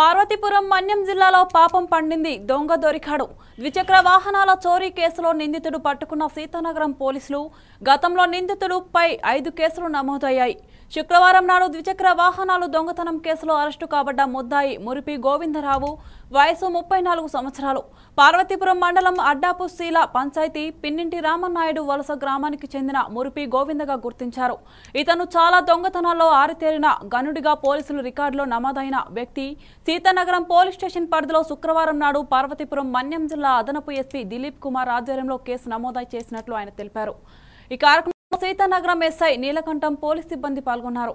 పార్వతీపురం మన్యం జిల్లాలో పాపం పండింది దొంగ దొరికాడు ద్విచక్ర వాహనాల చోరీ కేసులో నిందితుడు పట్టుకున్న సీతానగరం పోలీసులు గతంలో నిందితుడుపై ఐదు కేసులు నమోదయ్యాయి శుక్రవారం నాడు ద్విచక్ర వాహనాలు దొంగతనం కేసులో అరెస్టు కాబడ్డ ముద్దాయి మురిపి గోవిందరావు వయసు ముప్పై నాలుగు సంవత్సరాలు పార్వతీపురం మండలం అడ్డాపు శీల పంచాయతీ పిన్నింటి రామనాయుడు వలస గ్రామానికి చెందిన మురిపి గోవిందగా గుర్తించారు ఇతను చాలా దొంగతనాల్లో ఆరితేరిన గనుడిగా పోలీసులు రికార్డులో నమోదైన వ్యక్తి సీతానగరం పోలీస్ స్టేషన్ పరిధిలో శుక్రవారం నాడు పార్వతీపురం మన్యం జిల్లా అదనపు ఎస్పీ దిలీప్ కుమార్ ఆధ్వర్యంలో కేసు నమోదు చేసినట్లు ఆయన తెలిపారు ఈ కార్యక్రమంలో సీతానగరం ఎస్ఐ నీలకంఠం పోలీస్ సిబ్బంది పాల్గొన్నారు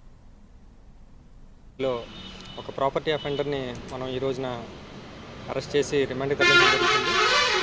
లో ఒక ప్రాపర్టీ అఫెండర్ని మనం ఈ రోజున అరెస్ట్ చేసి రిమాండ్కి తరలించడం జరుగుతుంది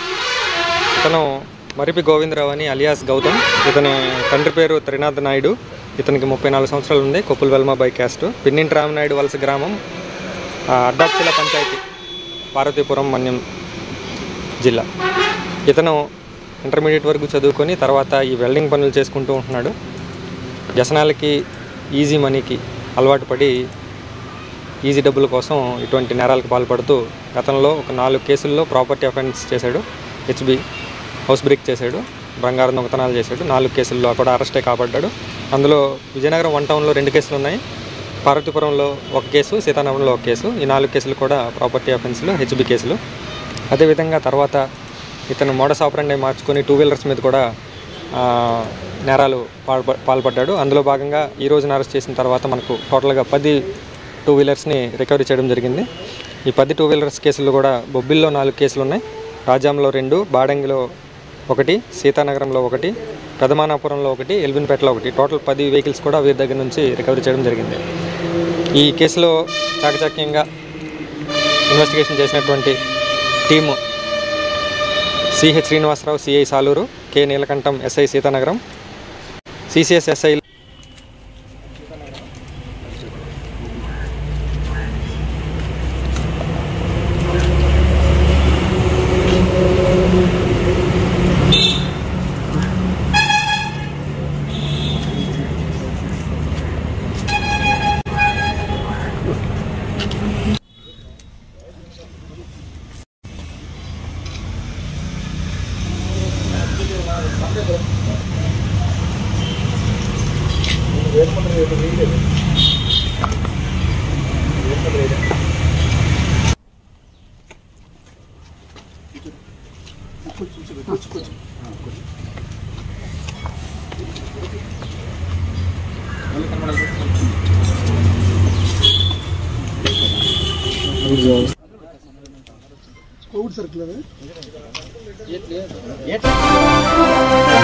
ఇతను మరిపి గోవిందరావు అని అలియాస్ గౌతమ్ ఇతని తండ్రి పేరు త్రినాథ్ నాయుడు ఇతనికి ముప్పై నాలుగు సంవత్సరాలు ఉంది కొప్పుల వెల్మా బై క్యాస్ట్ పిన్నింటి రామనాయుడు వలస గ్రామం ఆ, అడ్డాప్చిల పంచాయతీ పార్వతీపురం మన్యం జిల్లా ఇతను ఇంటర్మీడియట్ వరకు చదువుకొని తర్వాత ఈ వెల్డింగ్ పనులు చేసుకుంటూ ఉంటున్నాడు వ్యసనాలకి ఈజీ మనీకి అలవాటు పడి ఈజీ డబ్బుల కోసం ఇటువంటి నేరాలకు పాల్పడుతూ గతంలో ఒక నాలుగు కేసుల్లో ప్రాపర్టీ అఫెన్స్ చేశాడు హెచ్బి హౌస్ బ్రేక్ చేశాడు బంగారం దొంగతనాలు చేశాడు నాలుగు కేసుల్లో కూడా అరెస్టే కాబడ్డాడు అందులో విజయనగరం వన్ టౌన్లో రెండు కేసులు ఉన్నాయి పార్వతీపురంలో ఒక కేసు సీతానగరంలో ఒక కేసు ఈ నాలుగు కేసులు కూడా ప్రాపర్టీ అఫెన్స్లు హెచ్బి కేసులు అదేవిధంగా తర్వాత ఇతను మోడస్ ఆపరండి మార్చుకొని టూ వీలర్స్ మీద కూడా ఆ, నేరాలు పాల్ప పాల్పడ్డాడు అందులో భాగంగా ఈ రోజున అరెస్ట్ చేసిన తర్వాత మనకు టోటల్గా పది టూ వీలర్స్ని రికవరీ చేయడం జరిగింది ఈ పది టూ వీలర్స్ కేసుల్లో కూడా బొబ్బిల్లో నాలుగు కేసులు ఉన్నాయి రాజాంలో రెండు బాడంగిలో ఒకటి సీతానగరంలో ఒకటి పెదమానాపురంలో ఒకటి ఎల్విన్పేటలో ఒకటి టోటల్ పది వెహికల్స్ కూడా వీరి దగ్గర నుంచి రికవరీ చేయడం జరిగింది ఈ కేసులో చాకచక్యంగా ఇన్వెస్టిగేషన్ చేసినటువంటి team CH Srinivasarao CI Saluru K Neelakantam SI Seethanagaram CCS SI కోవిడ్ సర్కిల్ అది